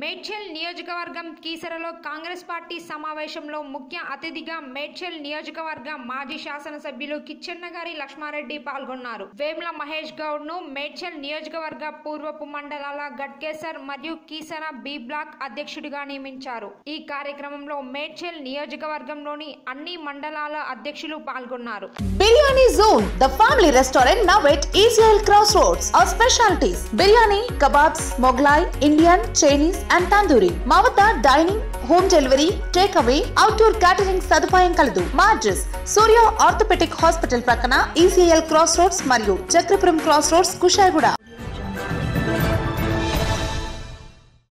మేడ్చల్ నియోజకవర్గం కీసరలో కాంగ్రెస్ పార్టీ సమావేశంలో ముఖ్య అతిథిగా మేడ్చల్ నియోజకవర్గ మాజీ శాసనసభ్యులు కిచ్చెన్నగారి లక్ష్మారెడ్డి పాల్గొన్నారు వేముల మహేష్ గౌడ్ ను మేడ్చల్ నియోజకవర్గ పూర్వపు మండలాల గట్కేసర్ మరియు కీసర బి బ్లాక్ అధ్యక్షుడిగా నియమించారు ఈ కార్యక్రమంలో మేడ్చల్ నియోజకవర్గంలోని అన్ని మండలాల అధ్యక్షులు పాల్గొన్నారు Biryani Zone, the family restaurant now at ECL Crossroads. Our specialties biryani, kebabs, Moglai, Indian, Chinese, and tandoori. మా వద్ద dining home delivery take away outdoor catering సదుపాయం కలదు మా అడ్రస్ సూర్య ఆర్థోపెటిక్ హాస్పిటల్ ప్రక్కన ఈసీఎల్ క్రాస్ రోడ్స్ మరియు Chakrapuram cross roads Kushaiguda